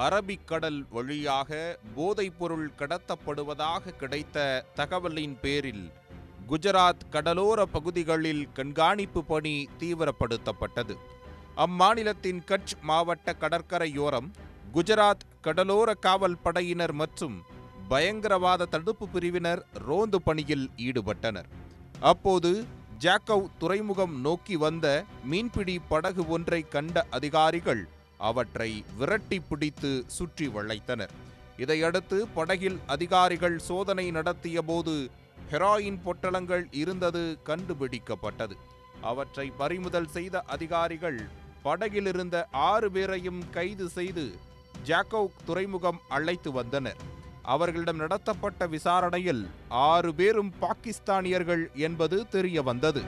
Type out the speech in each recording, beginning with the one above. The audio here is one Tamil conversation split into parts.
அரபிக்கடல் வழியாக போதைப்பொருள் கடத்தப்படுவதாக கிடைத்த தகவலின் பேரில் குஜராத் கடலோர பகுதிகளில் கண்காணிப்பு பணி தீவிரப்படுத்தப்பட்டது அம்மாநிலத்தின் கட்ச் மாவட்ட கடற்கரையோரம் குஜராத் கடலோர காவல் படையினர் மற்றும் பயங்கரவாத தடுப்பு பிரிவினர் ரோந்து பணியில் ஈடுபட்டனர் அப்போது ஜாக்கவ் துறைமுகம் நோக்கி வந்த மீன்பிடி படகு ஒன்றை கண்ட அதிகாரிகள் அவற்றை விரட்டி பிடித்து சுற்றி வளைத்தனர் இதையடுத்து படகில் அதிகாரிகள் சோதனை நடத்திய போது ஹெராயின் பொட்டலங்கள் இருந்தது கண்டுபிடிக்கப்பட்டது அவற்றை பறிமுதல் செய்த அதிகாரிகள் படகிலிருந்த ஆறு பேரையும் கைது செய்து ஜாக்கவ் துறைமுகம் அழைத்து வந்தனர் அவர்களிடம் நடத்தப்பட்ட விசாரணையில் ஆறு பேரும் பாகிஸ்தானியர்கள் என்பது தெரிய வந்தது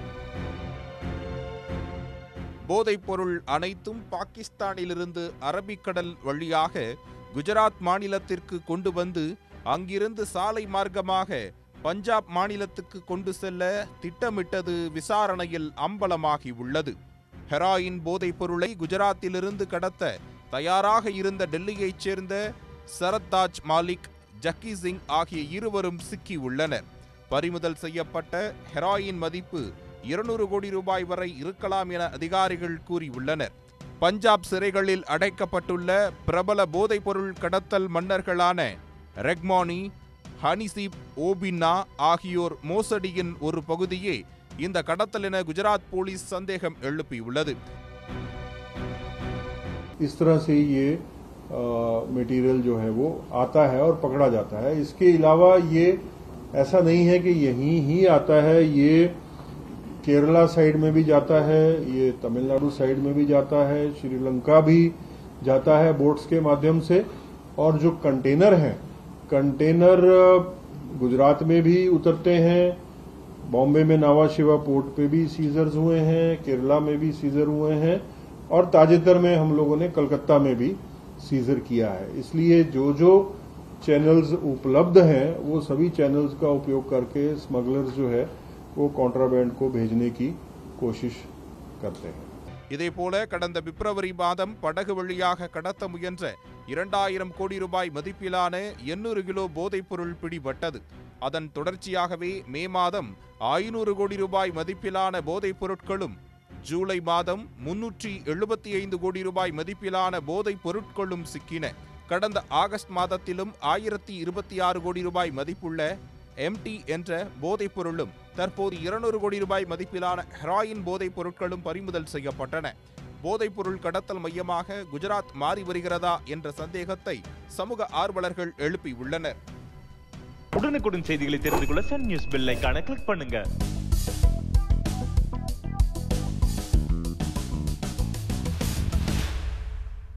போதைப்பொருள் அனைத்தும் பாகிஸ்தானிலிருந்து அரபிக்கடல் வழியாக குஜராத் மாநிலத்திற்கு கொண்டு வந்து அங்கிருந்து சாலை மார்க்கமாக பஞ்சாப் மாநிலத்துக்கு கொண்டு செல்ல திட்டமிட்டது விசாரணையில் அம்பலமாகி உள்ளது ஹெராயின் போதைப்பொருளை குஜராத்திலிருந்து கடத்த தயாராக இருந்த டெல்லியைச் சேர்ந்த சரத்தாஜ் மாலிக் ஜக்கி சிங் ஆகிய இருவரும் சிக்கி உள்ளனர் பறிமுதல் செய்யப்பட்ட ஹெராயின் மதிப்பு இருநூறு கோடி ரூபாய் வரை இருக்கலாம் என அதிகாரிகள் கூறியுள்ளனர் பஞ்சாப் சிறைகளில் அடைக்கப்பட்டுள்ள பிரபல போதைப்பொருள் கடத்தல் மன்னர்களான ரெக்மானி ஹனிசீப் ஓபின்னா ஆகியோர் மோசடியின் ஒரு பகுதியே இந்த கடத்தல் என குஜராத் போலீஸ் சந்தேகம் எழுப்பியுள்ளது इस तरह से ये मटेरियल जो है वो आता है और पकड़ा जाता है इसके अलावा ये ऐसा नहीं है कि यहीं ही आता है ये केरला साइड में भी जाता है ये तमिलनाडु साइड में भी जाता है श्रीलंका भी जाता है बोट्स के माध्यम से और जो कंटेनर हैं कंटेनर गुजरात में भी उतरते हैं बॉम्बे में नावा शिवा पोर्ट पे भी सीजर्स हुए हैं केरला में भी सीजर हुए हैं और ताजेतर में हम लोगों ने कलकत्ता में भी सीजर किया है इसलिए जो जो चैनल्स उपलब्ध हैं वो सभी चैनल्स का उपयोग करके स्मगलर्स जो है वो कॉन्ट्राबैंड को भेजने की कोशिश करते हैं இதேபோல கடந்த பிப்ரவரி மாதம் படகு வழியாக கடத்த முயன்ற இரண்டாயிரம் கோடி ரூபாய் மதிப்பிலான எண்ணூறு கிலோ போதைப்பொருள் பிடிபட்டது அதன் தொடர்ச்சியாகவே மே மாதம் ஐநூறு கோடி ரூபாய் மதிப்பிலான போதைப் பொருட்களும் ஜூலை மாதம் முன்னூற்றி எழுபத்தி ஐந்து கோடி ரூபாய் மதிப்பிலான போதைப் பொருட்களும் சிக்கின கடந்த ஆகஸ்ட் மாதத்திலும் ஆயிரத்தி இருபத்தி ஆறு கோடி ரூபாய் மதிப்புள்ள எம்டி என்ற போதைப் பொருளும் தற்போது இருநூறு கோடி ரூபாய் மதிப்பிலான ஹெராயின் போதைப் பொருட்களும் பறிமுதல் செய்யப்பட்டன போதைப் பொருள் கடத்தல் மையமாக குஜராத் மாறி வருகிறதா என்ற சந்தேகத்தை சமூக ஆர்வலர்கள் எழுப்பியுள்ளனர் உடனுக்குடன் செய்திகளை தெரிந்து கொள்ள சன் நியூஸ் பெல் ஐகானை கிளிக் பண்ணுங்க